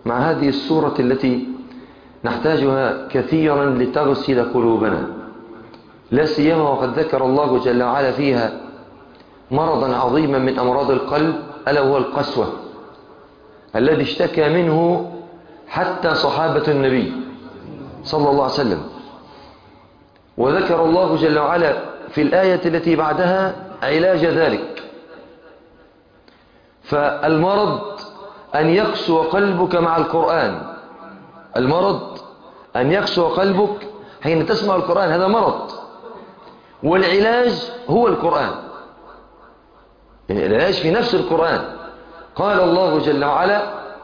مع هذه السورة التي نحتاجها كثيرا لتغسل قلوبنا لا سيما وقد ذكر الله جل وعلا فيها مرضا عظيما من أمراض القلب ألا هو القسوة الذي اشتكى منه حتى صحابة النبي صلى الله عليه وسلم وذكر الله جل وعلا في الآية التي بعدها علاج ذلك فالمرض أن يقسو قلبك مع القرآن المرض أن يقسو قلبك حين تسمع القرآن هذا مرض والعلاج هو القرآن يعني العلاج في نفس القرآن قال الله جل وعلا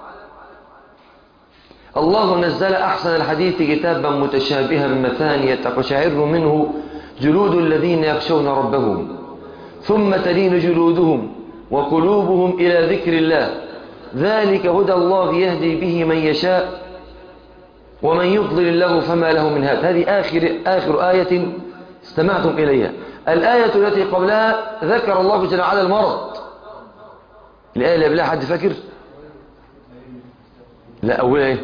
الله نزل أحسن الحديث كتابا متشابها مثانية تقشعر منه جلود الذين يخشون ربهم ثم تلين جلودهم وقلوبهم إلى ذكر الله ذلك هدى الله يهدي به من يشاء ومن يضلل الله فما له من هاد هذه آخر, آخر آية استمعتم إليها الآية التي قبلها ذكر الله جل وعلا المرض الآية اللي قبلها حد فاكر لا أولها إيه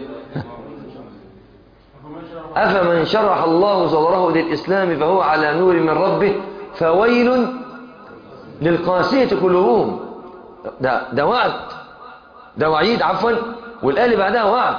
أفمن شرح الله صدره للإسلام فهو على نور من ربه فويل للقاسية قلوبهم ده, ده وعد ده وعيد عفوا والآية اللي بعدها وعد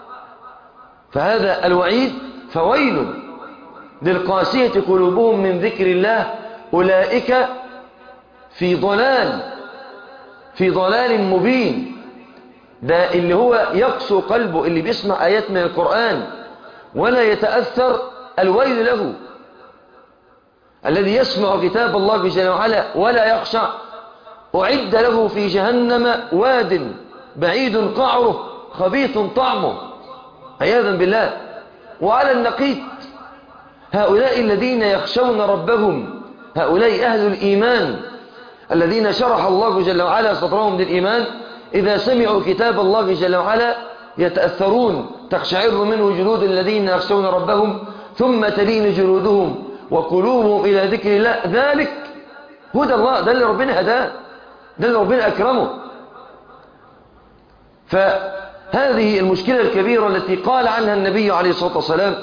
فهذا الوعيد فويل للقاسية قلوبهم من ذكر الله أولئك في ضلال في ضلال مبين ده اللي هو يقسو قلبه اللي بيسمع آيات من القرآن ولا يتأثر الويل له الذي يسمع كتاب الله جل وعلا ولا يخشع أعد له في جهنم واد بعيد قعره خبيث طعمه عياذا بالله وعلى النقيض هؤلاء الذين يخشون ربهم هؤلاء أهل الإيمان الذين شرح الله جل وعلا صدرهم للإيمان إذا سمعوا كتاب الله جل وعلا يتأثرون تقشعر منه جلود الذين يخشون ربهم ثم تلين جلودهم وقلوبهم إلى ذكر الله ذلك هدى الله ده اللي ربنا هداه ده اللي ربنا أكرمه فهذه المشكلة الكبيرة التي قال عنها النبي عليه الصلاة والسلام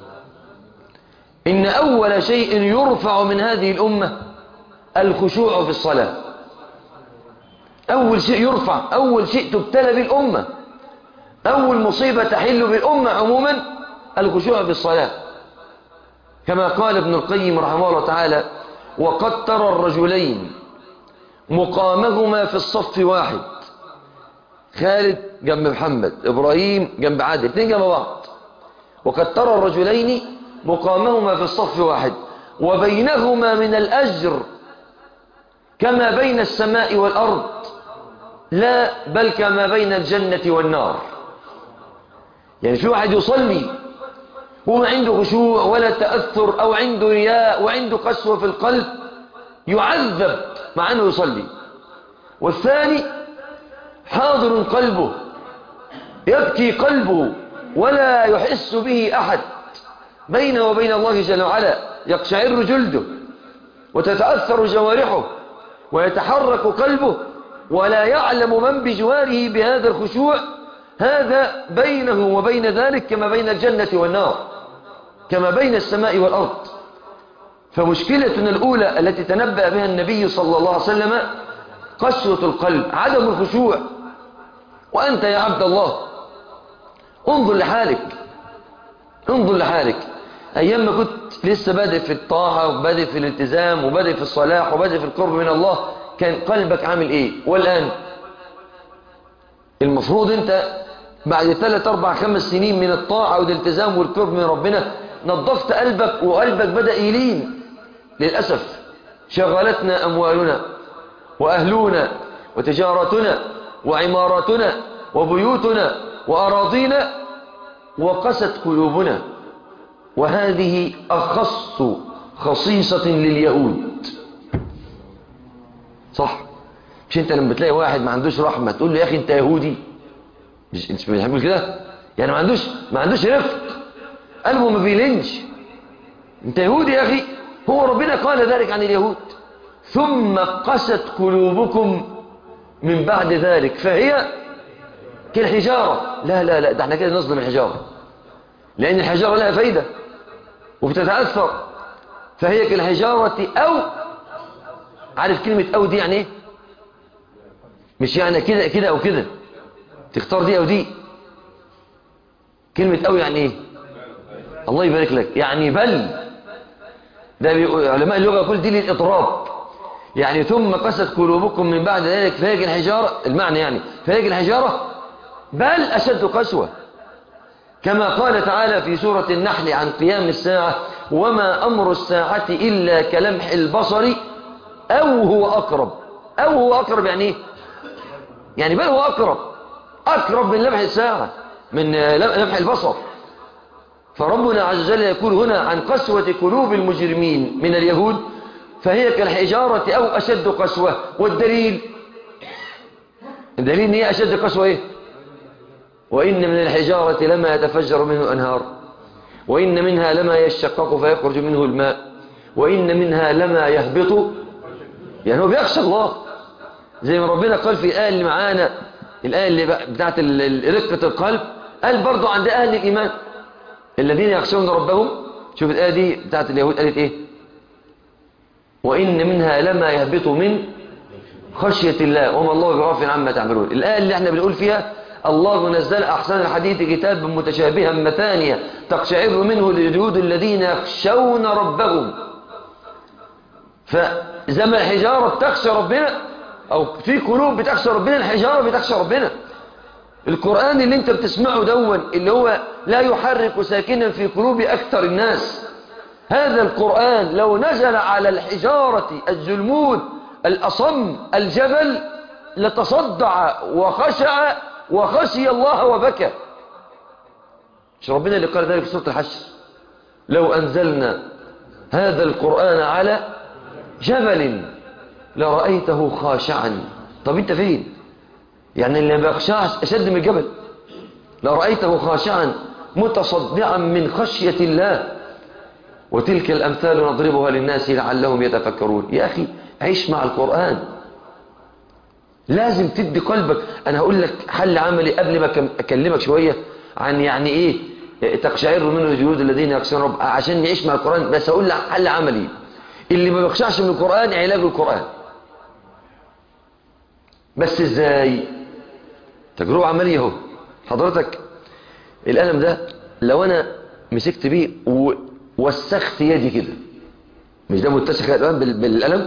إن أول شيء يرفع من هذه الأمة الخشوع في الصلاة أول شيء يرفع أول شيء تبتلى بالأمة أول مصيبة تحل بالأمة عموما الخشوع في الصلاة كما قال ابن القيم رحمه الله تعالى وقد ترى الرجلين مقامهما في الصف واحد خالد جنب محمد إبراهيم جنب عادل اثنين جنب بعض وقد ترى الرجلين مقامهما في الصف واحد وبينهما من الأجر كما بين السماء والأرض لا بل كما بين الجنة والنار يعني في واحد يصلي وما عنده خشوع ولا تأثر أو عنده رياء وعنده قسوة في القلب يعذب مع أنه يصلي والثاني حاضر قلبه يبكي قلبه ولا يحس به أحد بينه وبين الله جل وعلا يقشعر جلده وتتأثر جوارحه ويتحرك قلبه ولا يعلم من بجواره بهذا الخشوع هذا بينه وبين ذلك كما بين الجنة والنار كما بين السماء والأرض فمشكلتنا الأولى التي تنبأ بها النبي صلى الله عليه وسلم قسوة القلب عدم الخشوع وأنت يا عبد الله انظر لحالك انظر لحالك أيام ما كنت لسه بادئ في الطاعة وبادئ في الالتزام وبادئ في الصلاح وبادئ في القرب من الله كان قلبك عامل ايه والآن المفروض انت بعد ثلاث اربع خمس سنين من الطاعة والالتزام والقرب من ربنا نظفت قلبك وقلبك بدأ يلين للأسف شغلتنا أموالنا وأهلنا وتجارتنا وعماراتنا وبيوتنا وأراضينا وقست قلوبنا وهذه أخص خصيصة لليهود صح مش انت لما بتلاقي واحد ما عندوش رحمة تقول له يا أخي انت يهودي مش انت بتحب كده يعني ما عندوش ما عندوش رفق قلبه ما بيلنش انت يهودي يا أخي هو ربنا قال ذلك عن اليهود ثم قست قلوبكم من بعد ذلك فهي كالحجارة لا لا لا ده احنا كده نظلم الحجارة لأن الحجارة لها فايدة وبتتأثر فهي كالحجارة أو عارف كلمة أو دي يعني ايه مش يعني كده كده أو كده تختار دي أو دي كلمة أو يعني ايه الله يبارك لك يعني بل ده بيقول علماء اللغة يقول دي للإضراب يعني ثم قست قلوبكم من بعد ذلك فهيك الحجارة المعنى يعني فهيك الحجارة بل أشد قسوة كما قال تعالى في سورة النحل عن قيام الساعة وما أمر الساعة إلا كلمح البصر أو هو أقرب أو هو أقرب يعني إيه يعني بل هو أقرب أقرب من لمح الساعة من لمح البصر فربنا عز وجل يقول هنا عن قسوة قلوب المجرمين من اليهود فهي كالحجارة أو أشد قسوة والدليل الدليل ان هي أشد قسوة إيه وإن من الحجارة لما يتفجر منه أنهار وإن منها لما يشقق فيخرج منه الماء وإن منها لما يهبط يعني هو بيخشى الله زي ما ربنا قال في الآية اللي معانا الآية اللي بتاعت رقة القلب قال برضو عند أهل الإيمان الذين يخشون ربهم شوف الآية دي بتاعت اليهود قالت إيه وإن منها لما يهبط من خشية الله وما الله بغافل عما تعملون الآية اللي احنا بنقول فيها الله نزل أحسن الحديث كتابا متشابها مثانية تقشعر منه الجلود الذين يخشون ربهم فزي ما الحجارة بتخشى ربنا أو في قلوب بتخشى ربنا الحجارة بتخشى ربنا القرآن اللي انت بتسمعه دون اللي هو لا يحرك ساكنا في قلوب أكثر الناس هذا القرآن لو نزل على الحجارة الجلمود الأصم الجبل لتصدع وخشع وخشي الله وبكى مش ربنا اللي قال ذلك في سورة الحشر لو أنزلنا هذا القرآن على جبل لرأيته خاشعا طب انت فين يعني اللي ما بيخشعش أشد من الجبل لرأيته خاشعا متصدعا من خشية الله وتلك الأمثال نضربها للناس لعلهم يتفكرون يا أخي عيش مع القرآن لازم تدي قلبك أنا هقول لك حل عملي قبل ما أكلمك شوية عن يعني إيه تقشعر منه الجلود الذين يخشون رب عشان نعيش مع القرآن بس أقول لك حل عملي اللي ما بيخشعش من القرآن علاج القرآن بس ازاي تجربة عملية اهو حضرتك القلم ده لو انا مسكت بيه ووسخت يدي كده مش ده متسخ الان بالقلم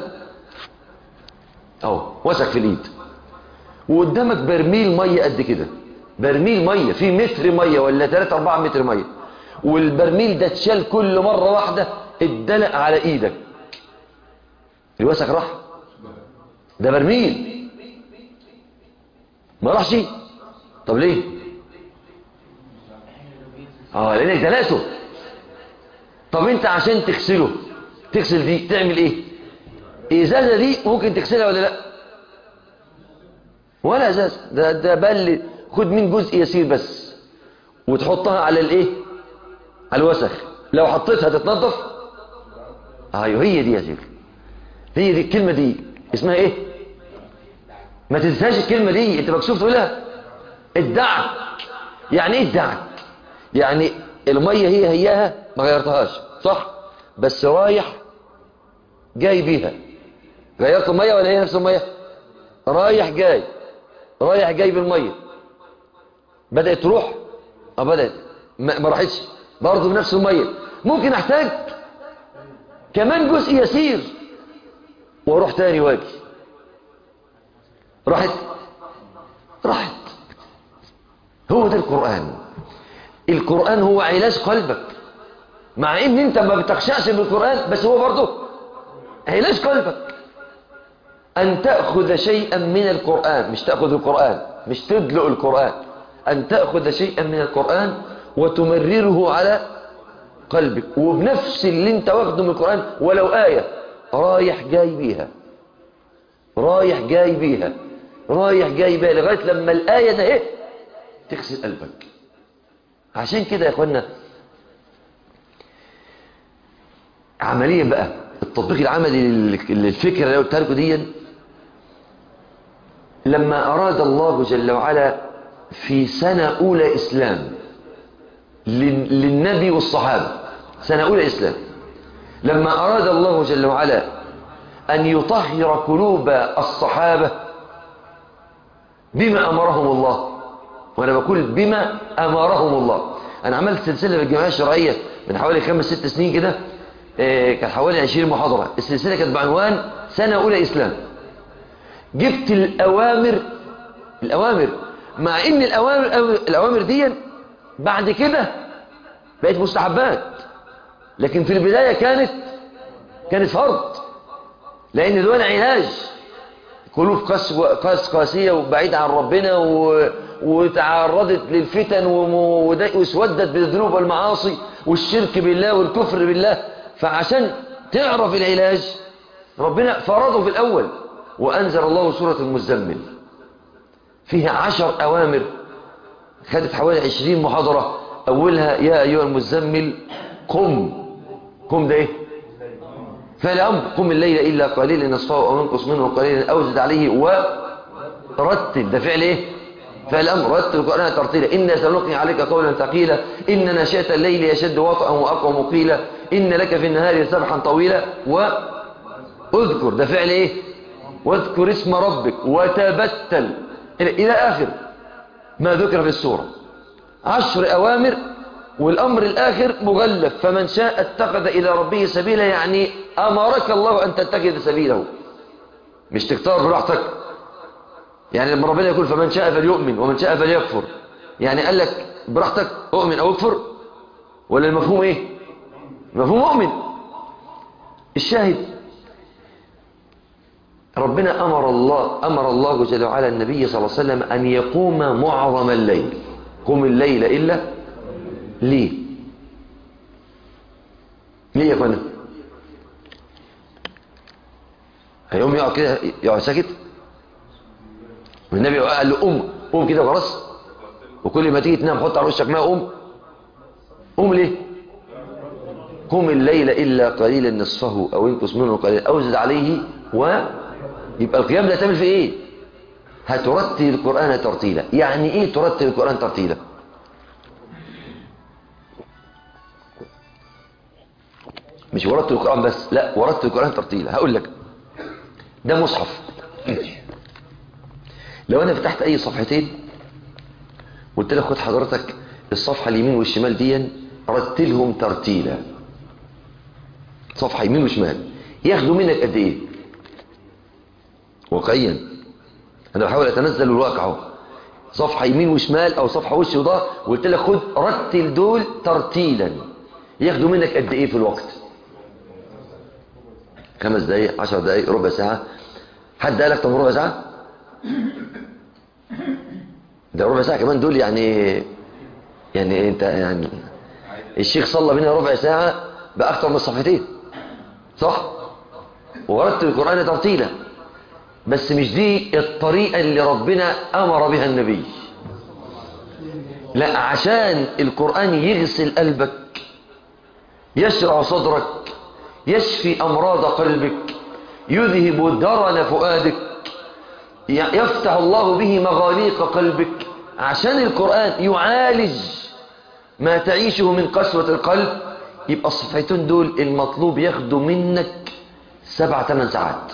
اهو وسخ في الايد وقدامك برميل ميه قد كده برميل ميه في متر ميه ولا 3 4 متر ميه والبرميل ده اتشال كل مره واحده اتدلق على ايدك الوسخ راح ده برميل ما راحش طب ليه اه لانك دلقته طب انت عشان تغسله تغسل دي تعمل ايه ازازه دي ممكن تغسلها ولا لا ولا ازازه ده ده بل خد من جزء يسير بس وتحطها على الايه على الوسخ لو حطيتها تتنظف ايوه هي دي يا شيخ هي دي الكلمه دي اسمها ايه ما تنساش الكلمة دي انت مكسوف تقولها الدعك يعني ايه الدعك يعني المية هي هياها ما غيرتهاش صح بس رايح جاي بيها غيرت المية ولا هي نفس المية رايح جاي رايح جاي بالمية بدأت تروح اه بدأت ما, ما راحتش برضه بنفس المية ممكن احتاج كمان جزء يسير واروح تاني واجي راحت راحت هو ده القرآن القرآن هو علاج قلبك مع ان انت ما بتخشعش بالقرآن بس هو برضه علاج قلبك ان تأخذ شيئا من القرآن مش تأخذ القرآن مش تدلق القرآن ان تأخذ شيئا من القرآن وتمرره على قلبك وبنفس اللي انت واخده من القرآن ولو آية رايح جاي بيها رايح جاي بيها رايح جاي بيها لغاية لما الآية ده ايه تغسل قلبك عشان كده يا اخوانا عمليا بقى التطبيق العملي للفكرة اللي قلتها لكم دي لما أراد الله جل وعلا في سنة أولى إسلام لل- للنبي والصحابة سنة أولى إسلام لما أراد الله جل وعلا أن يطهر قلوب الصحابة بما أمرهم الله وأنا بقول بما أمرهم الله أنا عملت سلسلة في الجمعية الشرعية من حوالي خمس ست سنين كده آه، كانت حوالي 20 محاضرة السلسلة كانت بعنوان سنة أولى إسلام جبت الأوامر الأوامر مع إن الأوامر الأوامر دي بعد كده بقت مستحبات لكن في البداية كانت كانت فرض لأن دول علاج قلوب قاس قاس قاسية وبعيدة عن ربنا و... وتعرضت للفتن وم- ودا- واسودت بالذنوب والمعاصي والشرك بالله والكفر بالله فعشان تعرف العلاج ربنا فرضه في الأول وأنزل الله سورة المزمل فيها عشر أوامر خدت حوالي عشرين محاضرة أولها يا أيها المزمل قم قم ده إيه فالأمر قم الليل إلا قليلا نصفه أو انقص منه قليلا أو زد عليه ورتل ده فعل إيه فالأمر رتل القرآن ترتيلا إنا سنلقي عليك قولا ثقيلا إن ناشئة الليل يشد وطئا وأقوم قيلا إن لك في النهار سبحا طويلا واذكر ده فعل إيه واذكر اسم ربك وتبتل إلى إلى آخر ما ذكر في السورة عشر أوامر والأمر الآخر مغلف فمن شاء اتخذ إلى ربه سبيلا يعني أمرك الله أن تتخذ سبيله مش تختار براحتك يعني لما ربنا يقول فمن شاء فليؤمن ومن شاء فليكفر يعني قال لك براحتك أؤمن أو اكفر ولا المفهوم إيه المفهوم أؤمن الشاهد ربنا أمر الله أمر الله جل وعلا النبي صلى الله عليه وسلم أن يقوم معظم الليل قم الليل إلا ليه ليه يا فندم هيقوم يقعد كده يقعد ساكت والنبي قال له قوم قوم كده خلاص وكل ما تيجي تنام حط على وشك ماء قوم قوم ليه قم الليل إلا قليلا نصفه أو انقص منه قليلا أو زد عليه و يبقى القيام ده تعمل في إيه هترتل القرآن ترتيلا يعني إيه ترتل القرآن ترتيلا مش ورتل القرآن بس لا ورتل القرآن ترتيلا هقول لك ده مصحف لو أنا فتحت أي صفحتين قلت لك خد حضرتك الصفحة اليمين والشمال دي رتلهم ترتيلا صفحة يمين وشمال ياخدوا منك قد ايه واقعيا انا بحاول اتنزل الواقع اهو صفحة يمين وشمال او صفحة وش وضهر وقلت لك خد رتل دول ترتيلا ياخدوا منك قد ايه في الوقت خمس دقايق عشر دقايق ربع ساعة حد قالك طب ربع ساعة ده ربع ساعة كمان دول يعني يعني انت يعني الشيخ صلى بينا ربع ساعة بأكثر من صفحتين صح ورتل القرآن ترتيلا بس مش دي الطريقة اللي ربنا أمر بها النبي لا عشان القرآن يغسل قلبك يشرع صدرك يشفي أمراض قلبك يذهب درن فؤادك يفتح الله به مغاليق قلبك عشان القرآن يعالج ما تعيشه من قسوة القلب يبقى الصفحتين دول المطلوب ياخدوا منك سبع ثمان ساعات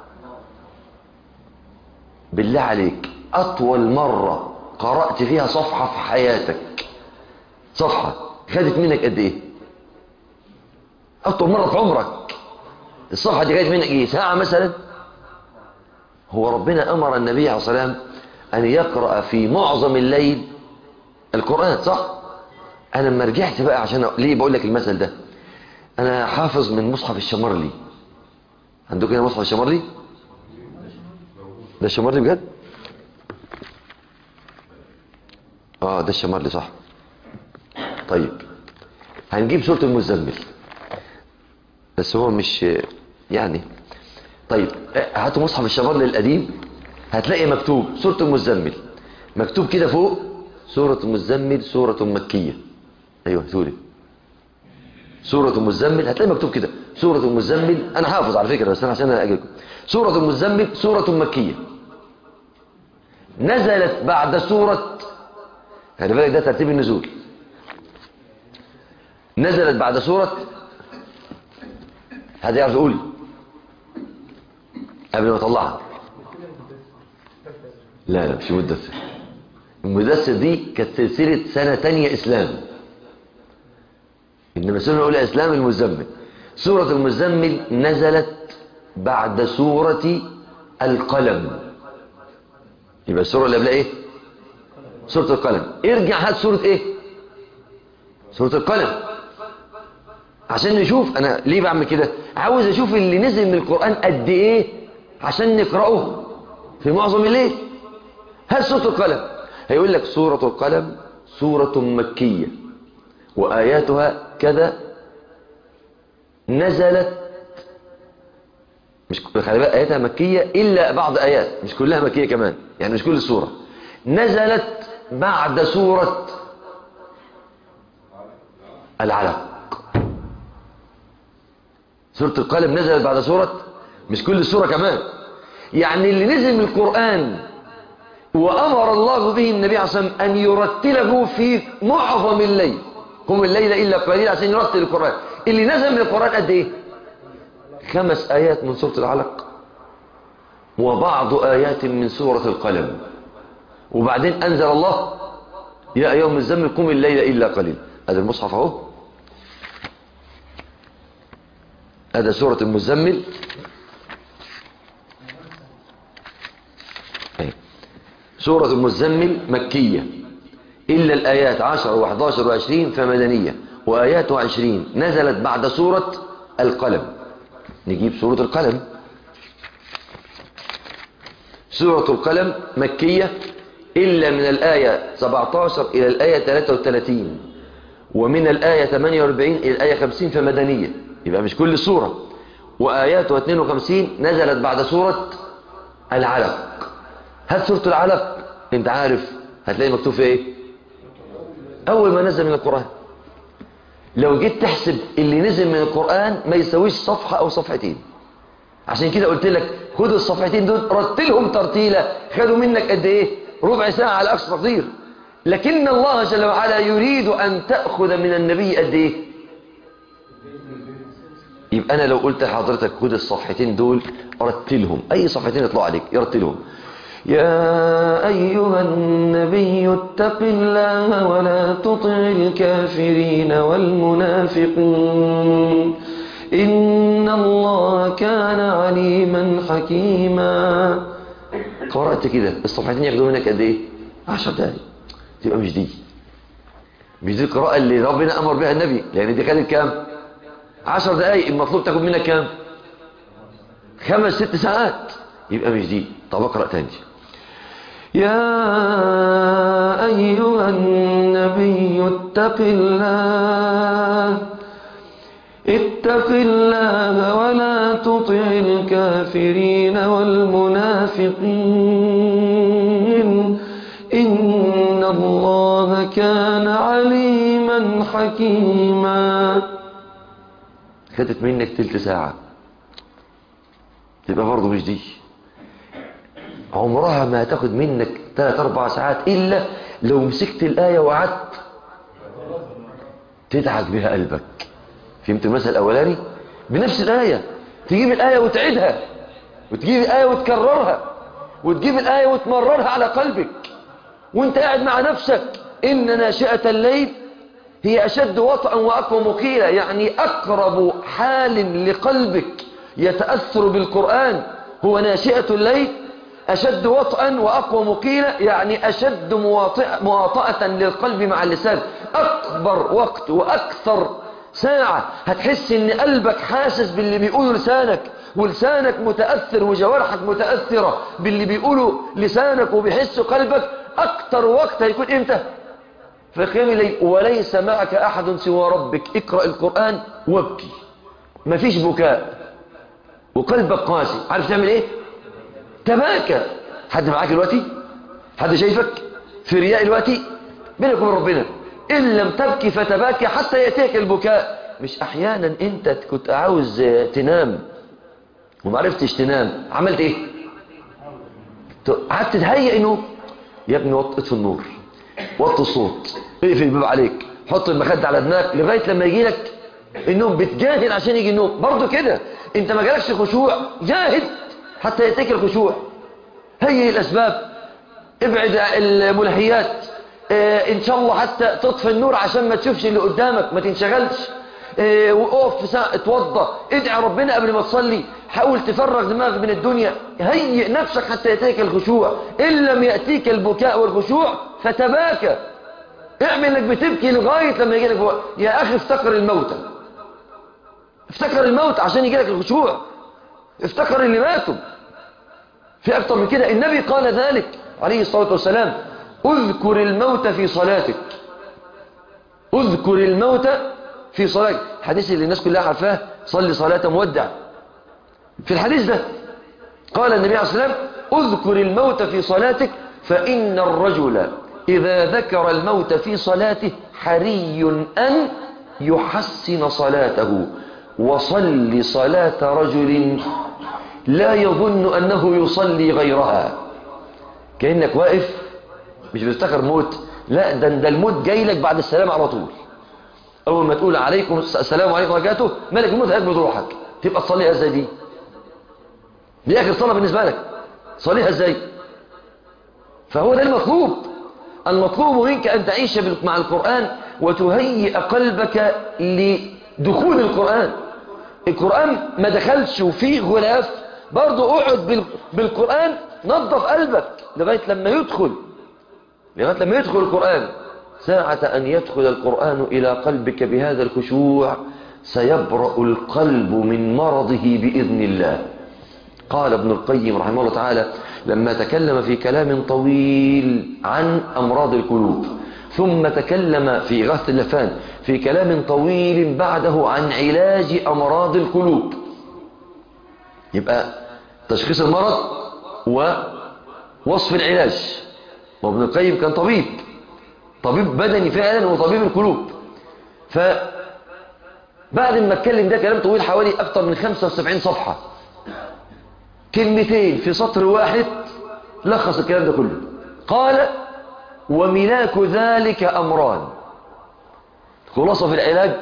بالله عليك أطول مرة قرأت فيها صفحة في حياتك صفحة خدت منك قد إيه أطول مرة في عمرك الصفحة دي خدت منك إيه ساعة مثلا هو ربنا أمر النبي عليه الصلاة والسلام أن يقرأ في معظم الليل القرآن صح أنا لما رجعت بقى عشان أ... ليه بقول لك المثل ده أنا حافظ من مصحف الشمرلي عندكم هنا مصحف الشمرلي ده الشمرلي بجد اه ده الشمرلي صح طيب هنجيب سورة المزمل بس هو مش يعني طيب هاتوا مصحف الشمرلي القديم هتلاقي مكتوب سورة المزمل مكتوب كده فوق سورة المزمل سورة مكية ايوه سوري سورة المزمل هتلاقي مكتوب كده سورة المزمل انا حافظ على فكرة بس انا عشان اجيكم سورة المزمل سورة مكية نزلت بعد سورة خلي بالك ده ترتيب النزول نزلت بعد سورة هذا يعرف يقول قبل ما اطلعها لا لا مش مدثر المدثر دي كانت سلسلة سنة تانية إسلام إنما سنة الأولى إسلام المزمل سورة المزمل نزلت بعد سورة القلم يبقى السورة اللي قبلها إيه سورة القلم ارجع هات سورة إيه سورة القلم عشان نشوف أنا ليه بعمل كده عاوز أشوف اللي نزل من القرآن قد إيه عشان نقرأه في معظم الليل هل سورة القلم هيقول لك سورة القلم سورة مكية وآياتها كذا نزلت مش خلي بالك آياتها مكية إلا بعض آيات مش كلها مكية كمان يعني مش كل سورة نزلت بعد سورة العلق سورة القلم نزلت بعد سورة مش كل سورة كمان يعني اللي نزل من القرآن وأمر الله به النبي عليه الصلاة والسلام أن يرتله في معظم الليل قم الليل إلا قليل عشان يرتل القرآن اللي نزل من القرآن قد إيه خمس آيات من سورة العلق وبعض آيات من سورة القلم وبعدين أنزل الله يا أيها المزمل قم الليل إلا قليل هذا المصحف أهو هذا سورة المزمل سورة المزمل مكية إلا الآيات 10 و11 و20 فمدنية وآيات 20 نزلت بعد سورة القلم نجيب سورة القلم سورة القلم مكية إلا من الآية 17 إلى الآية 33 ومن الآية 48 إلى الآية 50 فمدنية يبقى مش كل سورة وآياتها 52 نزلت بعد سورة العلق هل سورة العلق انت عارف هتلاقي مكتوب في ايه اول ما نزل من القرآن لو جيت تحسب اللي نزل من القرآن ما يسويش صفحة او صفحتين عشان كده قلت لك خد الصفحتين دول رتلهم ترتيلة خدوا منك قد ايه ربع ساعة على اقصى تقدير لكن الله جل وعلا يريد ان تأخذ من النبي قد ايه يبقى انا لو قلت لحضرتك خد الصفحتين دول رتلهم اي صفحتين يطلعوا عليك يرتلهم يا أيها النبي اتق الله ولا تطع الكافرين والمنافقين إن الله كان عليما حكيما قرأت كده الصفحتين ياخدوا منك قد ايه عشر دقايق تبقى مش دي مش دي القراءة اللي ربنا أمر بها النبي لأن دي خدت كام عشر دقايق المطلوب تاخد منك كام خمس ست ساعات يبقى مش دي طب اقرأ تاني يا أيها النبي اتق الله اتق الله ولا تطع الكافرين والمنافقين إن الله كان عليما حكيما خدت منك تلت ساعة تبقى برضه مش دي عمرها ما هتاخد منك 3 4 ساعات إلا لو مسكت الآية وقعدت تدعك بها قلبك فهمت المثل الأولاني بنفس الآية تجيب الآية وتعيدها وتجيب الآية وتكررها وتجيب الآية وتمررها على قلبك وانت قاعد مع نفسك إن ناشئة الليل هي أشد وطئا وأقوى مقيلة يعني أقرب حال لقلبك يتأثر بالقرآن هو ناشئة الليل أشد وطئا وأقوى مقيلة يعني أشد مواطئة للقلب مع اللسان أكبر وقت وأكثر ساعة هتحس ان قلبك حاسس باللي بيقوله لسانك ولسانك متأثر وجوارحك متأثرة باللي بيقوله لسانك وبيحس قلبك أكتر وقت هيكون إمتى في قيام الليل وليس معك أحد سوى ربك اقرأ القرآن وابكي مفيش بكاء وقلبك قاسي عارف تعمل ايه تباكى حد معاك دلوقتي حد شايفك في رياء دلوقتي بينك وبين ربنا إن لم تبكي فتباكي حتى يأتيك البكاء مش أحيانا أنت كنت عاوز تنام ومعرفتش تنام عملت إيه قعدت تهيئ إنه يا ابني وطئت في النور وطي الصوت اقفل الباب عليك حط المخدة على دماغك لغاية لما يجي لك النوم بتجاهد عشان يجي النوم برضه كده انت ما جالكش خشوع جاهد حتى يأتيك الخشوع هي الأسباب ابعد الملهيات اه ان شاء الله حتى تطفي النور عشان ما تشوفش اللي قدامك ما تنشغلش اه وقف في ساعة اتوضى ادعي ربنا قبل ما تصلي حاول تفرغ دماغك من الدنيا هيئ نفسك حتى يأتيك الخشوع إن لم يأتيك البكاء والخشوع فتباكى اعمل انك بتبكي لغاية لما يجي لك يا أخي افتكر الموتى افتكر الموت عشان يجي لك الخشوع افتكر اللي ماتوا في أكتر من كده النبي قال ذلك عليه الصلاة والسلام اذكر الموت في صلاتك اذكر الموت في صلاتك الحديث اللي الناس كلها عارفاه صلي صلاة مودع في الحديث ده قال النبي عليه الصلاة والسلام اذكر الموت في صلاتك فإن الرجل إذا ذكر الموت في صلاته حري أن يحسن صلاته وصل صلاة رجل لا يظن أنه يصلي غيرها كأنك واقف مش بتفتكر موت لا ده, ده الموت جاي لك بعد السلام على طول أول ما تقول عليكم السلام عليكم وبركاته ملك الموت هيقبض روحك تبقى تصليها ازاي دي دي آخر صلاة بالنسبة لك صليها ازاي فهو ده المطلوب المطلوب منك أن تعيش مع القرآن وتهيئ قلبك لدخول القرآن القرآن ما دخلش وفيه غلاف برضو اقعد بالقرآن نظف قلبك لغاية لما يدخل لغاية لما يدخل القرآن ساعة أن يدخل القرآن إلى قلبك بهذا الخشوع سيبرأ القلب من مرضه بإذن الله قال ابن القيم رحمه الله تعالى لما تكلم في كلام طويل عن أمراض القلوب ثم تكلم في غث اللفان في كلام طويل بعده عن علاج أمراض القلوب يبقى تشخيص المرض ووصف العلاج وابن القيم كان طبيب طبيب بدني فعلا وطبيب القلوب فبعد ما اتكلم ده كلام طويل حوالي أكثر من 75 صفحة كلمتين في سطر واحد لخص الكلام ده كله قال وملاك ذلك أمران خلاصة في العلاج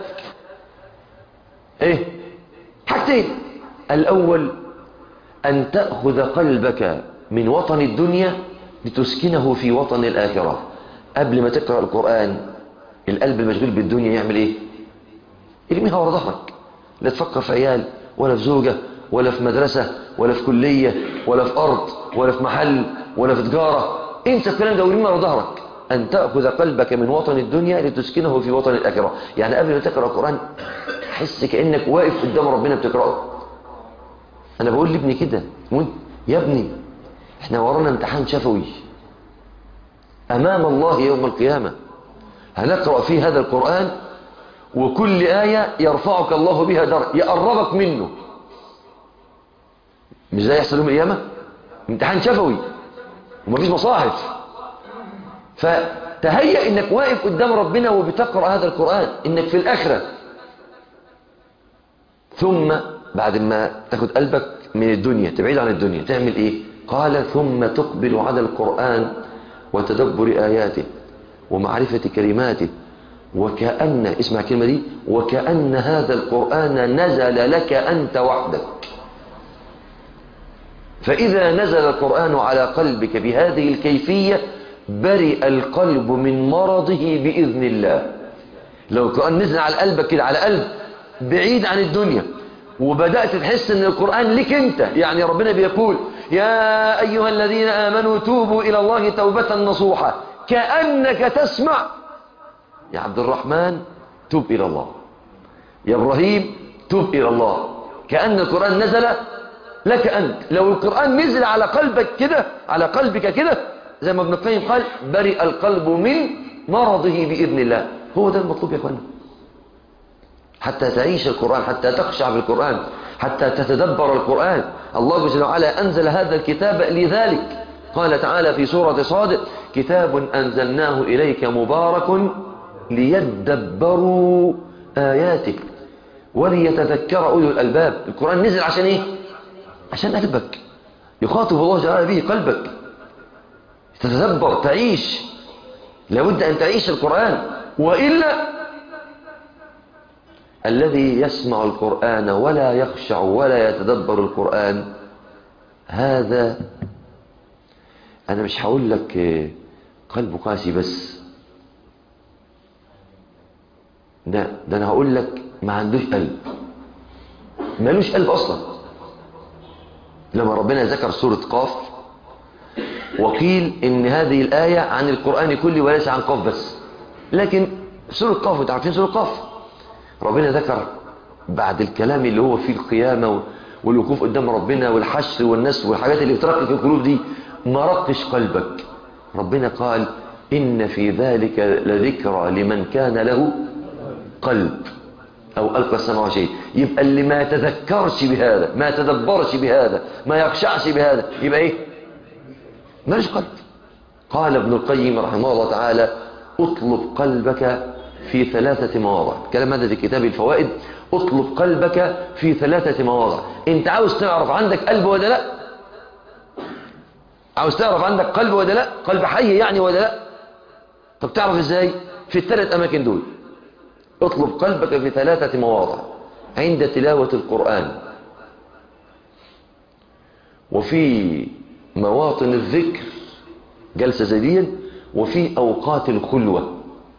ايه حاجتين الأول أن تأخذ قلبك من وطن الدنيا لتسكنه في وطن الآخرة قبل ما تقرأ القرآن القلب المشغول بالدنيا يعمل ايه ارميها ورا ظهرك لا تفكر في عيال ولا في زوجة ولا في مدرسة ولا في كلية ولا في أرض ولا في محل ولا في تجارة انسى الكلام ده ورميها ورا ظهرك أن تأخذ قلبك من وطن الدنيا لتسكنه في وطن الآخرة يعني قبل ما تقرأ القرآن حس كأنك واقف قدام ربنا بتقرأه أنا بقول لابني كده يا ابني احنا ورانا امتحان شفوي أمام الله يوم القيامة هنقرأ فيه هذا القرآن وكل آية يرفعك الله بها درجة يقربك منه مش ده يحصل يوم القيامة امتحان شفوي ومفيش مصاحف فتهيأ انك واقف قدام ربنا وبتقرأ هذا القرآن انك في الآخرة ثم بعد ما تاخد قلبك من الدنيا تبعيد عن الدنيا تعمل ايه قال ثم تقبل على القرآن وتدبر آياته ومعرفة كلماته وكأن اسمع الكلمة دي وكأن هذا القرآن نزل لك أنت وحدك فإذا نزل القرآن على قلبك بهذه الكيفية برئ القلب من مرضه بإذن الله لو القرآن نزل على قلبك كده على قلب بعيد عن الدنيا وبدأت تحس ان القرآن لك انت يعني ربنا بيقول يا أيها الذين آمنوا توبوا إلى الله توبة نصوحة كأنك تسمع يا عبد الرحمن توب إلى الله يا إبراهيم توب إلى الله كأن القرآن نزل لك أنت لو القرآن نزل على قلبك كده على قلبك كده زي ما ابن القيم قال برئ القلب من مرضه بإذن الله هو ده المطلوب يا اخوانا حتى تعيش القرآن حتى تخشع بالقرآن حتى تتدبر القرآن الله جل وعلا أنزل هذا الكتاب لذلك قال تعالى في سورة صادق كتاب أنزلناه إليك مبارك ليدبروا آياته وليتذكر أولو الألباب القرآن نزل عشان إيه عشان قلبك يخاطب الله جل وعلا به قلبك تتدبر تعيش لابد أن تعيش القرآن وإلا الذي يسمع القرآن ولا يخشع ولا يتدبر القرآن هذا أنا مش هقول لك قلبه قاسي بس ده ده أنا هقول لك ما عندوش قلب مالوش قلب أصلا لما ربنا ذكر سورة قاف وقيل إن هذه الآية عن القرآن كله وليس عن قاف بس لكن سورة قاف انتوا عارفين سورة قاف ربنا ذكر بعد الكلام اللي هو فيه القيامة والوقوف قدام ربنا والحشر والنسر والحاجات اللي بترقق في القلوب دي ما رقش قلبك ربنا قال إن في ذلك لذكرى لمن كان له قلب أو ألقى السماء شيء يبقى اللي ما يتذكرش بهذا ما يتدبرش بهذا ما يخشعش بهذا يبقى إيه مالش قلب قال ابن القيم رحمه الله تعالى اطلب قلبك في ثلاثة مواضع كلام هذا في كتاب الفوائد اطلب قلبك في ثلاثة مواضع انت عاوز تعرف عندك قلب ولا لا عاوز تعرف عندك قلب ولا لا قلب حي يعني ولا لا طب تعرف ازاي في الثلاث اماكن دول اطلب قلبك في ثلاثة مواضع عند تلاوة القرآن وفي مواطن الذكر جلسة زي وفي أوقات الخلوة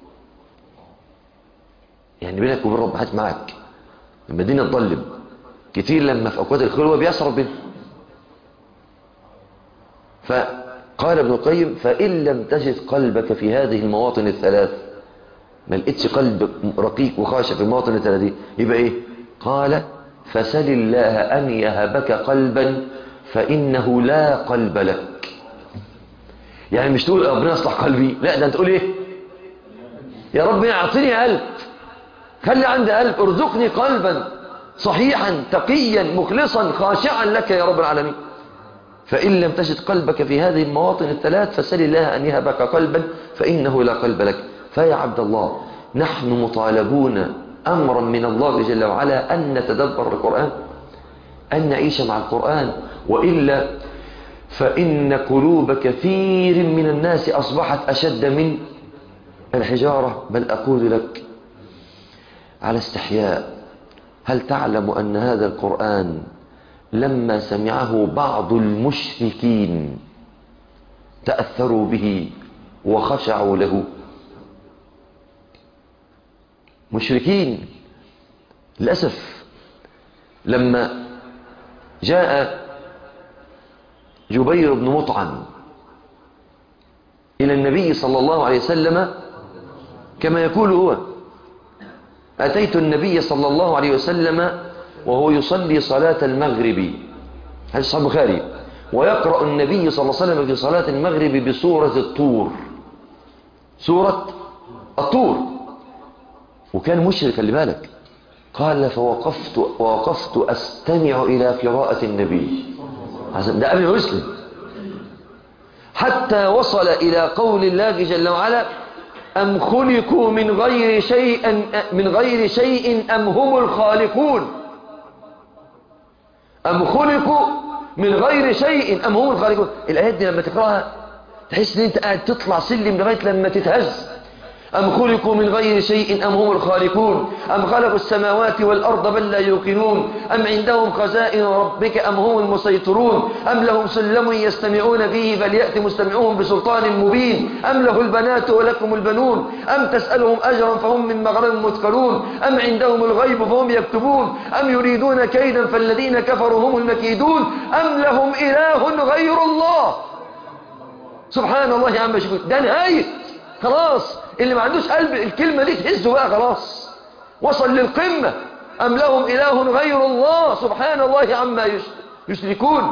يعني بينك وبين رب حاج معك لما الدنيا تظلم كتير لما في أوقات الخلوة بيعصى ربنا فقال ابن القيم فإن لم تجد قلبك في هذه المواطن الثلاث ما لقيتش قلب رقيق وخاشع في المواطن الثلاث دي يبقى ايه قال فسل الله أن يهبك قلبا فإنه لا قلب لك يعني مش تقول ربنا يصلح قلبي لا ده انت تقول ايه يا رب اعطيني قلب خلي عندي قلب ارزقني قلبا صحيحا تقيا مخلصا خاشعا لك يا رب العالمين فإن لم تجد قلبك في هذه المواطن الثلاث فسل الله أن يهبك قلبا فإنه لا قلب لك فيا عبد الله نحن مطالبون أمرا من الله جل وعلا أن نتدبر القرآن أن نعيش مع القرآن وإلا فإن قلوب كثير من الناس أصبحت أشد من الحجارة بل أقول لك على استحياء هل تعلم أن هذا القرآن لما سمعه بعض المشركين تأثروا به وخشعوا له مشركين للأسف لما جاء جبير بن مطعم إلى النبي صلى الله عليه وسلم كما يقول هو أتيت النبي صلى الله عليه وسلم وهو يصلي صلاة المغرب هذا صحيح البخاري ويقرأ النبي صلى الله عليه وسلم في صلاة المغرب بسورة الطور سورة الطور وكان مشرك خلي بالك قال فوقفت وقفت أستمع إلى قراءة النبي ده قبل ما يسلم حتى وصل إلى قول الله جل وعلا أم خلقوا من غير شيء من غير شيء أم هم الخالقون أم خلقوا من غير شيء أم هم الخالقون الآيات دي لما تقرأها تحس ان انت قاعد تطلع سلم لغاية لما تتهز أم خلقوا من غير شيء أم هم الخالقون أم خلقوا السماوات والأرض بل لا يوقنون أم عندهم خزائن ربك أم هم المسيطرون أم لهم سلم يستمعون به فليأت مستمعوهم بسلطان مبين أم له البنات ولكم البنون أم تسألهم أجرا فهم من مغرم مثقلون أم عندهم الغيب فهم يكتبون أم يريدون كيدا فالذين كفروا هم المكيدون أم لهم إله غير الله سبحان الله يا عم شكوت ده نهاية خلاص اللي ما عندوش قلب الكلمة دي تهزه بقى خلاص وصل للقمة أم لهم إله غير الله سبحان الله عما يشركون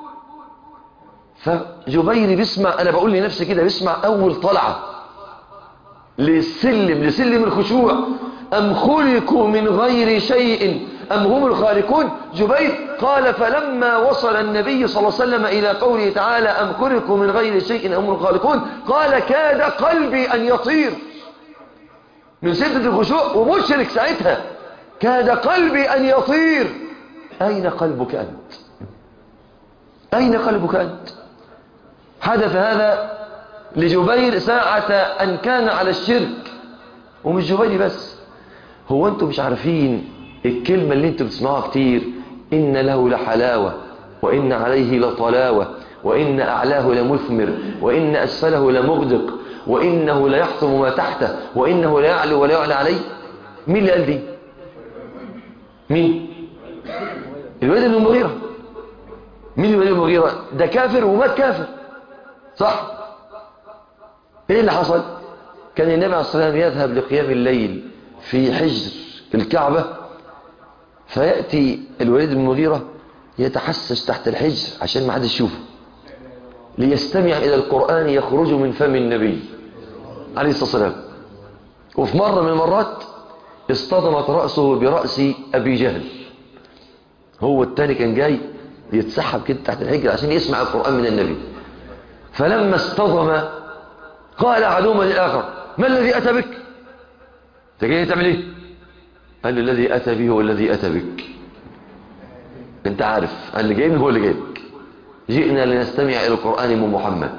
فجبير بيسمع أنا بقول لنفسي كده بيسمع أول طلعة للسلم لسلم الخشوع أم خلقوا من غير شيء أم هم الخالقون جبير قال فلما وصل النبي صلى الله عليه وسلم إلى قوله تعالى أم خلقوا من غير شيء أم هم الخالقون قال كاد قلبي أن يطير من شدة الخشوع ومشرك ساعتها كاد قلبي أن يطير أين قلبك أنت أين قلبك أنت حدث هذا لجبير ساعة أن كان على الشرك ومش جبير بس هو أنتم مش عارفين الكلمة اللي أنتم بتسمعوها كتير إن له لحلاوة وإن عليه لطلاوة وإن أعلاه لمثمر وإن أسفله لمغدق وإنه ليحطم ما تحته وإنه لا يعلو ولا يعلى عليه مين اللي قال دي مين الوليد بن المغيرة مين الوليد بن المغيرة ده كافر ومات كافر صح ايه اللي حصل كان النبي عليه الصلاة والسلام يذهب لقيام الليل في حجر الكعبة فيأتي الوليد بن المغيرة يتحسس تحت الحجر عشان ما حدش يشوفه ليستمع إلى القرآن يخرج من فم النبي عليه الصلاة والسلام وفي مرة من المرات اصطدمت رأسه برأس أبي جهل هو التاني كان جاي يتسحب كده تحت الحجر عشان يسمع القرآن من النبي فلما اصطدم قال أحدهما للآخر ما الذي أتى بك انت جاي تعمل ايه قال له الذي أتى به هو الذي أتى بك انت عارف قال اللي جايبني هو اللي جايبك جئنا لنستمع إلى القرآن من محمد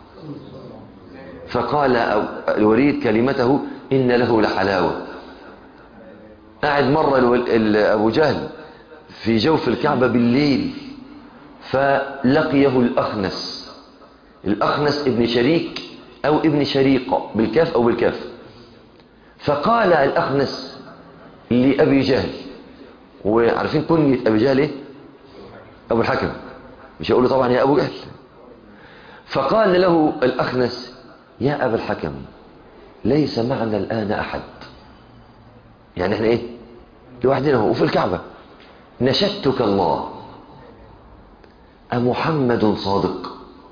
فقال الوليد كلمته إن له لحلاوة قاعد مرة أبو جهل في جوف الكعبة بالليل فلقيه الأخنس الأخنس ابن شريك أو ابن شريقة بالكاف أو بالكاف فقال الأخنس لأبي جهل وعارفين كنية أبي جهل إيه؟ أبو الحكم مش هقول له طبعا يا أبو جهل فقال له الأخنس يا أبا الحكم ليس معنا الآن أحد يعني احنا ايه لوحدنا هو وفي الكعبة نشدتك الله أمحمد صادق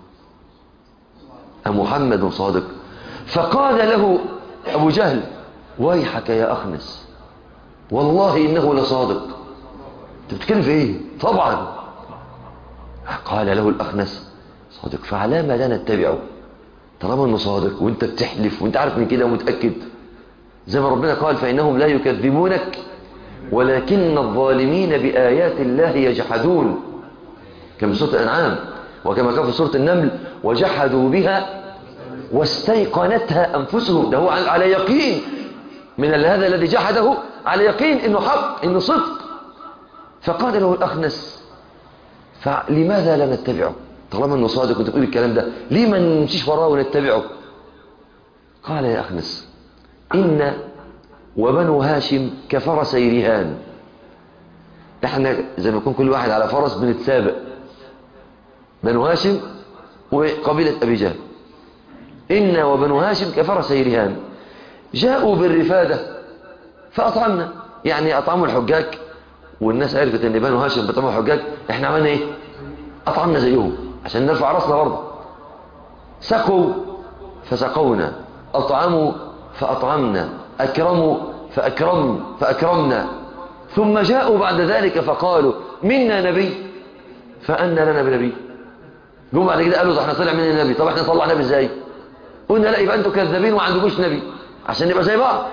أمحمد صادق فقال له أبو جهل ويحك يا أخنس والله إنه لصادق انت بتتكلم في ايه طبعا قال له الأخنس صادق فعلى ما لا نتبعه طالما انه صادق وانت بتحلف وانت عارف من كده ومتأكد زي ما ربنا قال فإنهم لا يكذبونك ولكن الظالمين بآيات الله يجحدون كما في سورة الأنعام وكما كان في سورة النمل وجحدوا بها واستيقنتها أنفسهم ده هو على يقين من هذا الذي جحده على يقين إنه حق إنه صدق فقال له الأخنس فلماذا لا نتبعه طالما أنه صادق وانت تقول الكلام ده ليه ما نمشيش وراه ونتبعه قال يا أخنس إن وبنو هاشم كفرسي رهان احنا زي ما يكون كل واحد على فرس بنتسابق بنو هاشم وقبيلة أبي جهل إن وبنو هاشم كفرسي رهان جاءوا بالرفادة فأطعمنا يعني أطعموا الحجاج والناس عرفت ان بنو هاشم بيطعموا الحجاج احنا عملنا ايه أطعمنا زيهم عشان نرفع راسنا برضه سقوا فسقونا أطعموا فأطعمنا أكرموا فأكرم فأكرمنا ثم جاءوا بعد ذلك فقالوا منا نبي فأنا لنا بنبي جم بعد كده قالوا احنا طلع مننا نبي طب احنا نطلع نبي ازاي قلنا لا يبقى انتوا كذابين وما عندكوش نبي عشان نبقى زي بعض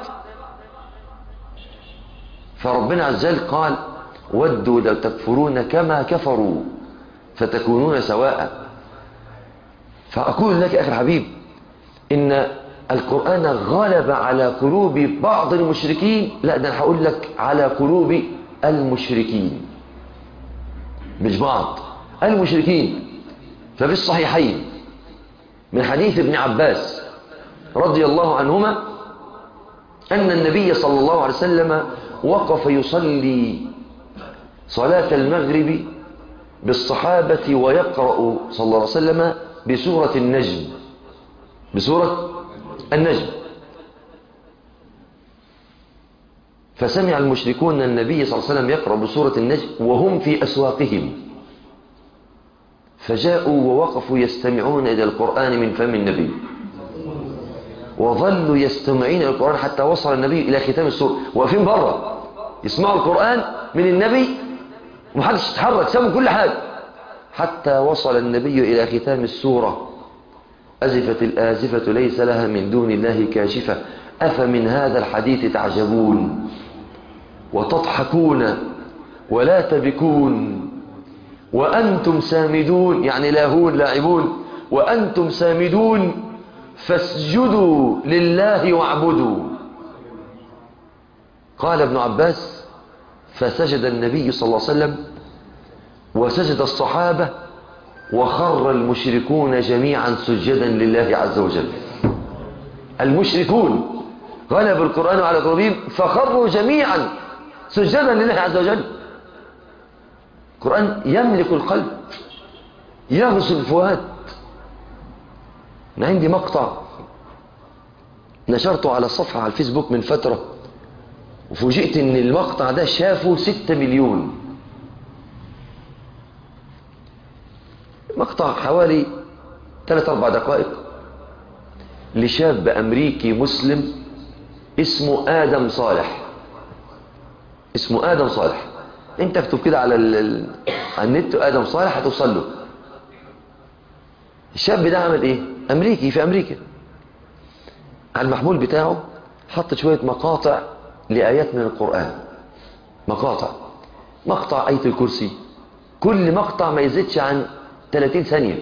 فربنا عز وجل قال ودوا لو تكفرون كما كفروا فتكونون سواء فأقول لك أخي الحبيب إن القرآن غلب على قلوب بعض المشركين لا ده أنا هقول لك على قلوب المشركين مش بعض المشركين ففي الصحيحين من حديث ابن عباس رضي الله عنهما أن النبي صلى الله عليه وسلم وقف يصلي صلاة المغرب بالصحابة ويقرأ صلى الله عليه وسلم بسورة النجم بسورة النجم فسمع المشركون النبي صلى الله عليه وسلم يقرأ بسورة النجم وهم في أسواقهم فجاءوا ووقفوا يستمعون إلى القرآن من فم النبي وظلوا يستمعين إلى القرآن حتى وصل النبي إلى ختام السورة واقفين بره يسمعوا القرآن من النبي ومحدش يتحرك سابوا كل حاجة حتى وصل النبي إلى ختام السورة أزفت الآزفة ليس لها من دون الله كاشفة أفمن هذا الحديث تعجبون وتضحكون ولا تبكون وأنتم سامدون يعني لاهون لاعبون وأنتم سامدون فاسجدوا لله واعبدوا قال ابن عباس فسجد النبي صلى الله عليه وسلم وسجد الصحابة وخر المشركون جميعا سجدا لله عز وجل المشركون غلب القرآن على قلوبهم فخروا جميعا سجدا لله عز وجل القرآن يملك القلب يغسل الفؤاد أنا عندي مقطع نشرته على الصفحة على الفيسبوك من فترة وفوجئت ان المقطع ده شافه ستة مليون مقطع حوالي 3 4 دقائق لشاب امريكي مسلم اسمه ادم صالح اسمه ادم صالح انت اكتب كده على ال... على النت ادم صالح هتوصل له الشاب ده عمل ايه امريكي في امريكا على المحمول بتاعه حط شوية مقاطع لآيات من القرآن مقاطع مقطع آية الكرسي كل مقطع ما يزيدش عن 30 ثانية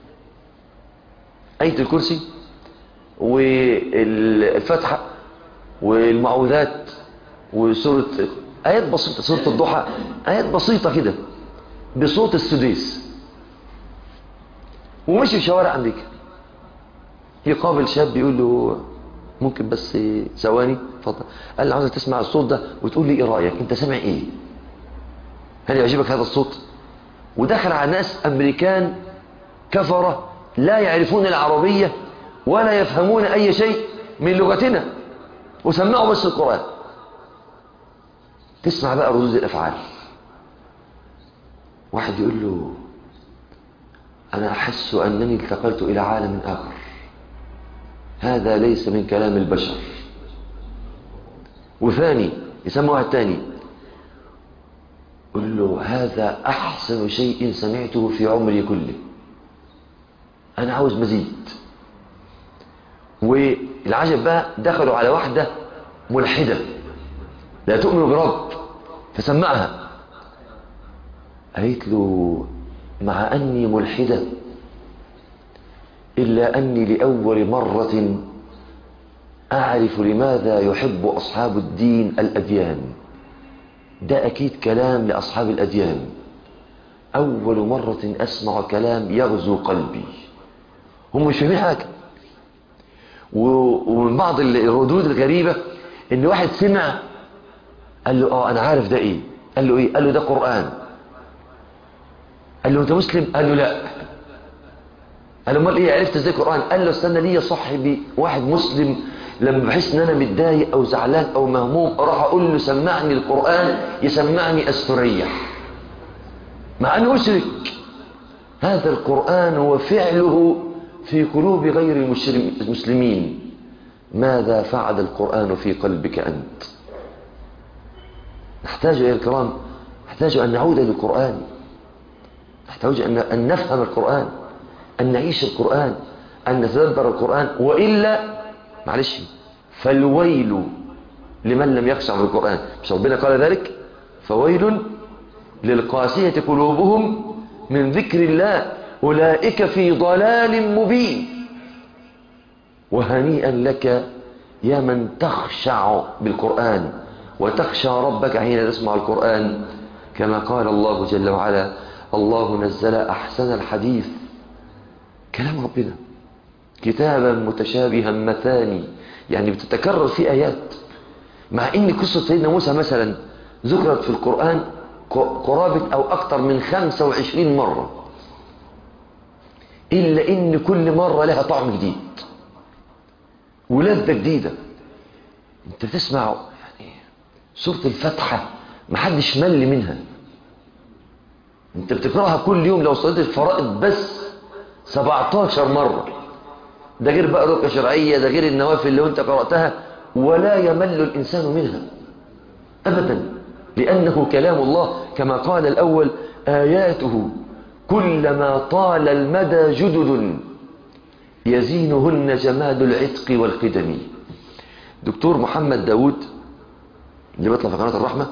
آية الكرسي والفتحة والمعوذات وسورة آيات بسيطة سورة الضحى آيات بسيطة كده بصوت السديس ومشي في شوارع أمريكا يقابل شاب يقول له ممكن بس ثواني اتفضل قال لي عاوزك تسمع الصوت ده وتقول لي ايه رايك انت سامع ايه هل يعجبك هذا الصوت ودخل على ناس امريكان كفره لا يعرفون العربيه ولا يفهمون اي شيء من لغتنا وسمعوا بس القران تسمع بقى ردود الافعال واحد يقول له انا احس انني انتقلت الى عالم اخر هذا ليس من كلام البشر وثاني يسمى واحد تاني قل له هذا أحسن شيء سمعته في عمري كله أنا عاوز مزيد والعجب بقى دخلوا على واحدة ملحدة لا تؤمن برب فسمعها قالت له مع أني ملحدة إلا أني لأول مرة أعرف لماذا يحب أصحاب الدين الأديان ده أكيد كلام لأصحاب الأديان أول مرة أسمع كلام يغزو قلبي هم مش فاهمين حاجة ومن بعض الردود الغريبة إن واحد سمع قال له آه أنا عارف ده إيه قال له إيه قال له ده قرآن قال له أنت مسلم قال له لا قال له امال ايه عرفت ازاي القران قال له استنى ليا صاحبي واحد مسلم لما بحس ان انا متضايق او زعلان او مهموم اروح اقول له سمعني القران يسمعني استريح مع انه اشرك هذا القران هو فعله في قلوب غير المسلمين ماذا فعل القران في قلبك انت نحتاج ايها الكرام نحتاج ان نعود للقران نحتاج ان نفهم القران أن نعيش القرآن أن نتدبر القرآن وإلا معلش فالويل لمن لم يخشع في القرآن مش ربنا قال ذلك فويل للقاسية قلوبهم من ذكر الله أولئك في ضلال مبين وهنيئا لك يا من تخشع بالقرآن وتخشى ربك حين تسمع القرآن كما قال الله جل وعلا الله نزل أحسن الحديث كلام ربنا كتابا متشابها مثاني يعني بتتكرر في آيات مع ان قصة سيدنا موسى مثلا ذكرت في القرآن قرابة او اكتر من 25 مرة الا ان كل مرة لها طعم جديد ولذة جديدة انت بتسمع يعني سورة الفتحة محدش مل منها انت بتقرأها كل يوم لو صليت الفرائض بس 17 مرة ده غير بقى ركعة شرعية ده غير النوافل اللي انت قرأتها ولا يمل الإنسان منها أبدا لأنه كلام الله كما قال الأول آياته كلما طال المدى جدد يزينهن جمال العتق والقدم دكتور محمد داود اللي بيطلع في قناة الرحمة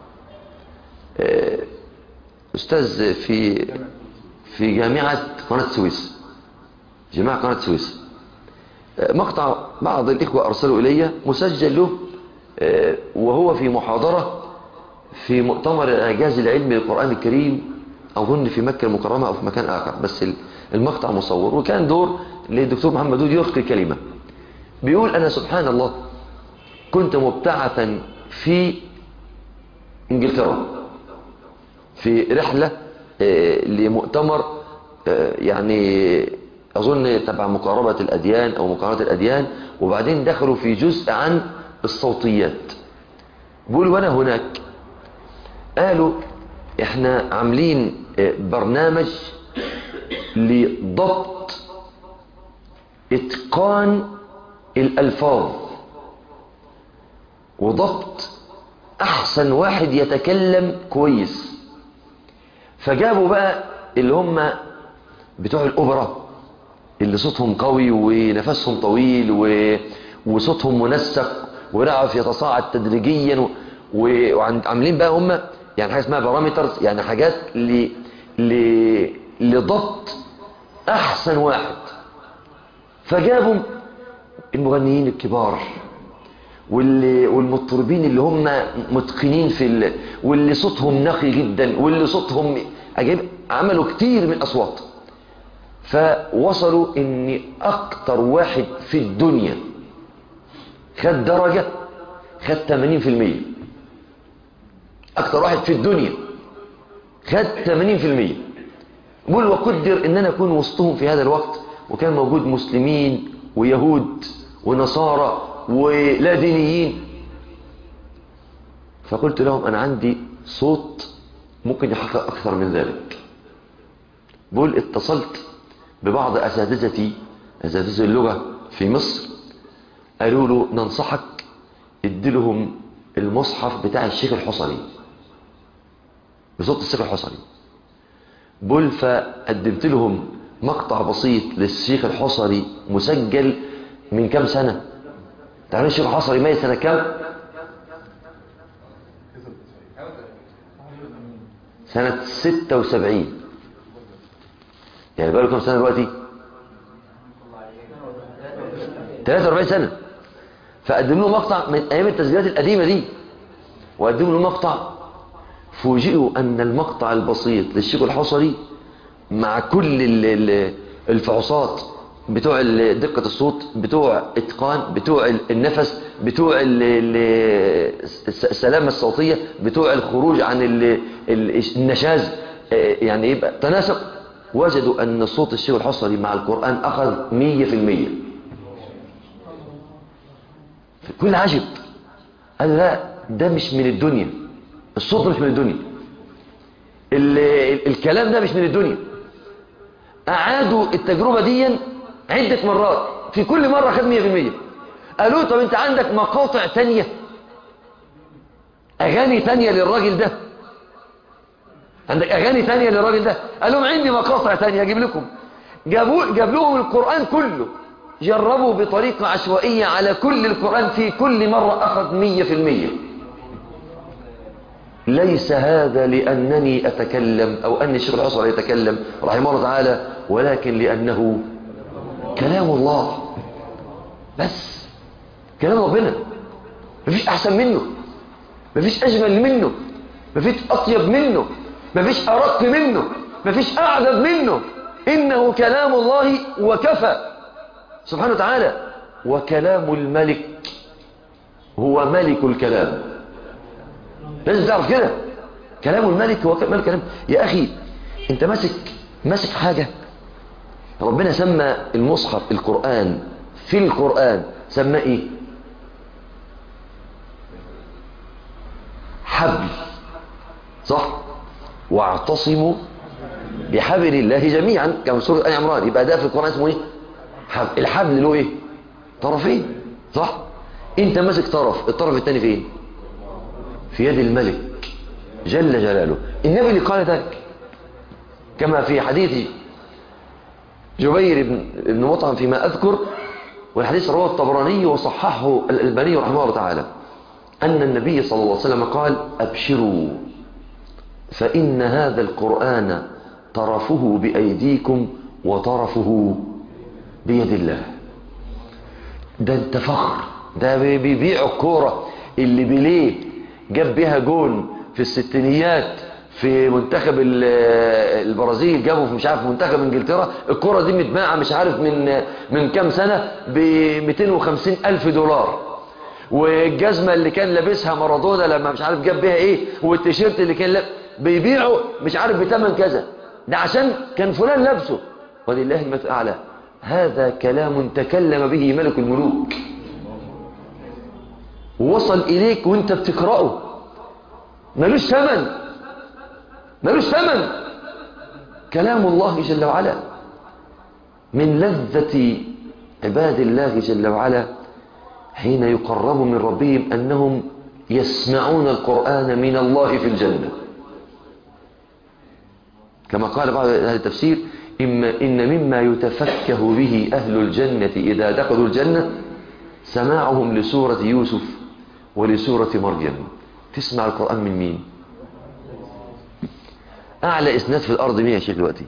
أستاذ في في جامعة قناة سويس جامعة قناة سويس مقطع بعض الإخوة أرسلوا إلي مسجل له وهو في محاضرة في مؤتمر الإعجاز العلمي للقرآن الكريم أظن في مكة المكرمة أو في مكان آخر بس المقطع مصور وكان دور للدكتور محمد دود يلقي كلمة بيقول أنا سبحان الله كنت مبتعثا في إنجلترا في رحلة لمؤتمر يعني أظن تبع مقاربة الأديان أو مقارنة الأديان وبعدين دخلوا في جزء عن الصوتيات بيقول وأنا هناك قالوا احنا عاملين برنامج لضبط اتقان الألفاظ وضبط أحسن واحد يتكلم كويس فجابوا بقى اللي هم بتوع الأوبرا اللي صوتهم قوي ونفسهم طويل و... وصوتهم منسق ونعرف يتصاعد تدريجيا و... وعاملين بقى هم يعني حاجة اسمها بارامترز يعني حاجات ل... ل... لضبط أحسن واحد فجابوا المغنيين الكبار واللي والمطربين اللي هم متقنين في ال... واللي صوتهم نقي جدا واللي صوتهم عجيب عملوا كتير من الأصوات فوصلوا ان اكتر واحد في الدنيا خد درجة خد 80% اكتر واحد في الدنيا خد 80% بقول وقدر ان انا اكون وسطهم في هذا الوقت وكان موجود مسلمين ويهود ونصارى ولا دينيين فقلت لهم انا عندي صوت ممكن يحقق اكثر من ذلك بقول اتصلت ببعض أساتذتي أساتذة اللغة في مصر قالوا له ننصحك ادلهم المصحف بتاع الشيخ الحصري بصوت الشيخ الحصري بقول فقدمت لهم مقطع بسيط للشيخ الحصري مسجل من كام سنة تعرفين الشيخ الحصري ميت سنة كام سنة 76 يعني بقى له كام سنة دلوقتي 43 سنة فقدم له مقطع من أيام التسجيلات القديمة دي وقدم له مقطع فوجئوا أن المقطع البسيط للشيخ الحصري مع كل الفحوصات بتوع دقة الصوت بتوع اتقان بتوع النفس بتوع السلامة الصوتية بتوع الخروج عن النشاز يعني يبقى تناسق وجدوا أن صوت الشيخ الحصري مع القرآن أخذ مية في المية كل عجب قال لا ده مش من الدنيا الصوت مش من الدنيا ال ال الكلام ده مش من الدنيا أعادوا التجربة دي عدة مرات في كل مرة خد مية في المية قالوا طب انت عندك مقاطع تانية أغاني تانية للراجل ده عندك أغاني تانية للراجل ده قال لهم عندي مقاطع تانية أجيب لكم جابوا جاب لهم القرآن كله جربوا بطريقة عشوائية على كل القرآن في كل مرة أخذ مية في المية ليس هذا لأنني أتكلم أو أن الشيخ العصر يتكلم رحمه الله تعالى ولكن لأنه كلام الله بس كلام ربنا مفيش أحسن منه مفيش أجمل منه مفيش أطيب منه مفيش أرق منه مفيش أعذب منه إنه كلام الله وكفى سبحانه وتعالى وكلام الملك هو ملك الكلام لازم تعرف كده كلام الملك هو ملك الكلام يا أخي أنت ماسك ماسك حاجة ربنا سمى المصحف القرآن في القرآن سمى إيه حبل صح واعتصموا بحبل الله جميعا كما في سورة آل عمران يبقى ده في القرآن اسمه ايه حبل. الحبل له ايه طرفين صح انت ماسك طرف الطرف الثاني فين في يد الملك جل جلاله النبي اللي قال ذلك كما في حديث جبير بن مطعم فيما أذكر والحديث رواه الطبراني وصححه الألباني رحمه الله تعالى أن النبي صلى الله عليه وسلم قال أبشروا فإن هذا القرآن طرفه بأيديكم وطرفه بيد الله ده انت فخر ده بي- بيبيعوا الكورة اللي بيليه جاب بيها جون في الستينيات في منتخب ال- البرازيل جابوا في مش عارف منتخب انجلترا الكرة دي متباعة مش عارف من من كام سنة ب 250 ألف دولار والجزمة اللي كان لابسها مارادونا لما مش عارف جاب بيها ايه والتيشيرت اللي كان لاب بيبيعوا مش عارف بتمن كذا ده عشان كان فلان لابسه ولله المثل الأعلى هذا كلام تكلم به ملك الملوك ووصل إليك وانت بتقرأه ملوش ثمن ملوش ثمن كلام الله جل وعلا من لذة عباد الله جل وعلا حين يقرب من ربهم أنهم يسمعون القرآن من الله في الجنة كما قال بعض أهل التفسير إما إن مما يتفكه به أهل الجنة إذا دخلوا الجنة سماعهم لسورة يوسف ولسورة مريم تسمع القرآن من مين أعلى إسناد في الأرض مين يا شيخ دلوقتي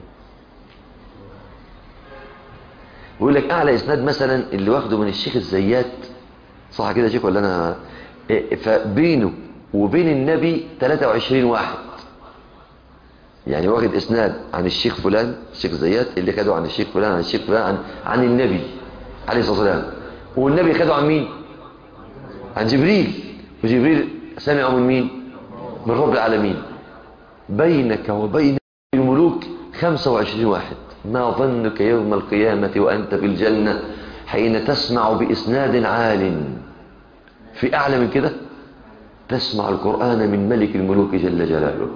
بيقول لك أعلى إسناد مثلا اللي واخده من الشيخ الزيات صح كده يا شيخ ولا أنا إيه، فبينه وبين النبي 23 واحد يعني واخد إسناد عن الشيخ فلان الشيخ زيات اللي خده عن الشيخ فلان عن الشيخ فلان عن, عن النبي عليه الصلاة والسلام والنبي خده عن مين عن جبريل وجبريل سمعه من مين من رب العالمين بينك وبين الملوك 25 واحد ما ظنك يوم القيامة وأنت في الجنة حين تسمع بإسناد عال في أعلى من كده تسمع القرآن من ملك الملوك جل جلاله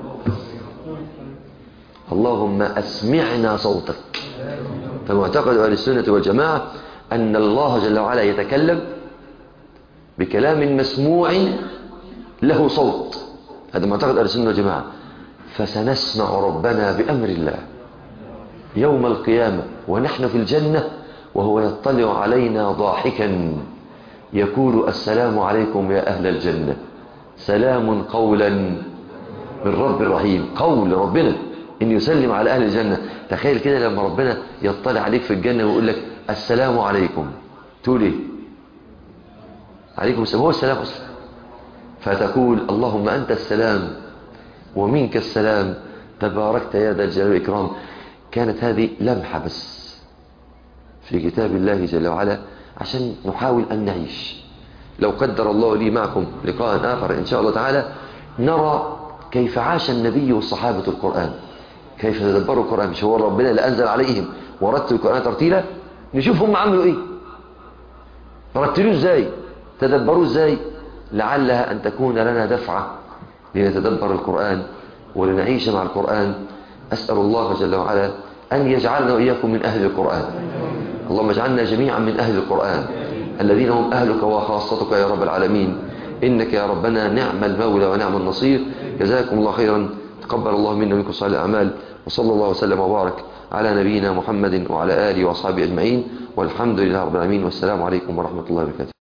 اللهم أسمعنا صوتك فمعتقد أهل السنة والجماعة أن الله جل وعلا يتكلم بكلام مسموع له صوت هذا معتقد أهل السنة والجماعة فسنسمع ربنا بأمر الله يوم القيامة ونحن في الجنة وهو يطلع علينا ضاحكا يقول السلام عليكم يا أهل الجنة سلام قولا من رب رحيم قول ربنا إن يسلم على أهل الجنة تخيل كده لما ربنا يطلع عليك في الجنة ويقول لك السلام عليكم تقول إيه عليكم السلام هو السلام أصلا فتقول اللهم أنت السلام ومنك السلام تباركت يا ذا الجلال والإكرام كانت هذه لمحة بس في كتاب الله جل وعلا عشان نحاول أن نعيش لو قدر الله لي معكم لقاء آخر إن شاء الله تعالى نرى كيف عاش النبي والصحابة القرآن كيف تدبروا القرآن مش هو ربنا اللي أنزل عليهم ورتلوا القرآن ترتيلا نشوف هم عملوا إيه رتلوه إزاي تدبروا إزاي لعلها أن تكون لنا دفعة لنتدبر القرآن ولنعيش مع القرآن أسأل الله جل وعلا أن يجعلنا وإياكم من أهل القرآن اللهم اجعلنا جميعا من أهل القرآن الذين هم أهلك وخاصتك يا رب العالمين إنك يا ربنا نعم المولى ونعم النصير جزاكم الله خيرا تقبل الله منا ومنكم صالح الأعمال وصلى الله وسلم وبارك على نبينا محمد وعلى آله وأصحابه أجمعين والحمد لله رب العالمين والسلام عليكم ورحمة الله وبركاته